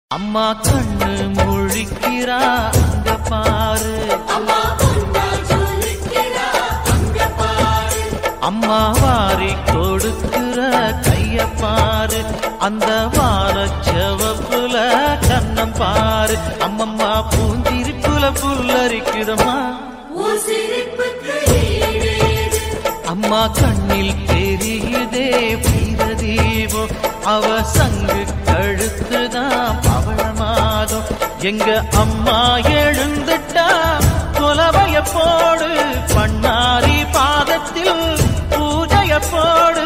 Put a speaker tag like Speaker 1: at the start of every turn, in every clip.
Speaker 1: அம்மா கண்ணு முழிக்கிறா அங்க பாரு அம்மா வாரி கொடுக்கிற கைய பாரு அந்த வானச்சவப்புல கண்ணம் பாரு அம்மம்மா பூந்திருப்புல புல்லரிக்குதம்மா அம்மா கண்ணில் தெரியுதே வீரதீபம் அவ சங்கு கழுத்துதான் பவளமாகும் எங்க அம்மா எழுந்துட்டா கொலவைய போடு பண்ணாரி பாதத்தில் பூஜைய போடு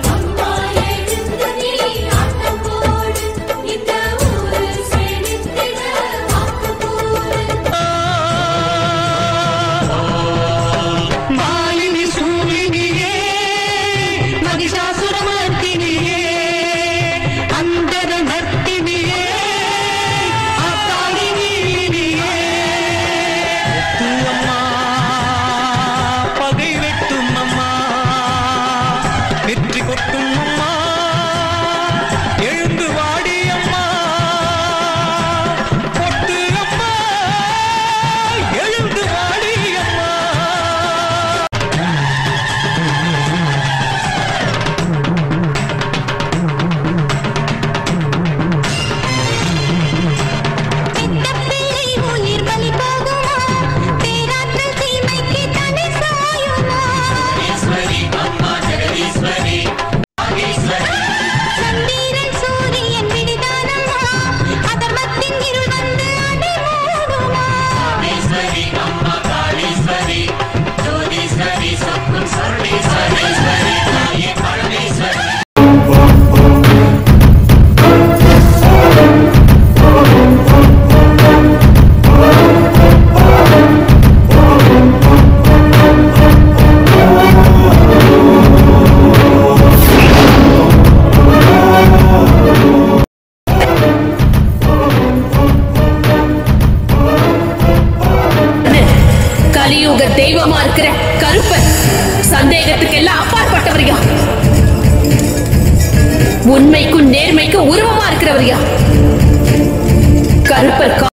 Speaker 2: மாலினி சூலினியே மகிஷாசுரமர்த்தினியே அந்தர நர்த்தினியே அத்தாளினியே
Speaker 1: முத்து அம்மா பகை வெட்டும் அம்மா வெற்றி கொட்டும் அம்மா எழுந்து வாடி அம்மா கொட்டு அம்மா எழுந்து வாடி அம்மா
Speaker 2: பிள்ளை உயிர் பலி போகுமா பேராற்றல் தீமைக்கு தனி சாயுமா சந்திரன் சூரியன் விடிதானம்மா அதர்மத்தின் இருள் வந்து அடி மூடுமா
Speaker 3: கலியுக தெய்வமா இருக்கிற கருப்பன் சந்தேகத்துக்கெல்லாம் அப்பாற்பட்டவரியா உண்மைக்கும் நேர்மைக்கும் உருவமா இருக்கிறவரியா கருப்பர்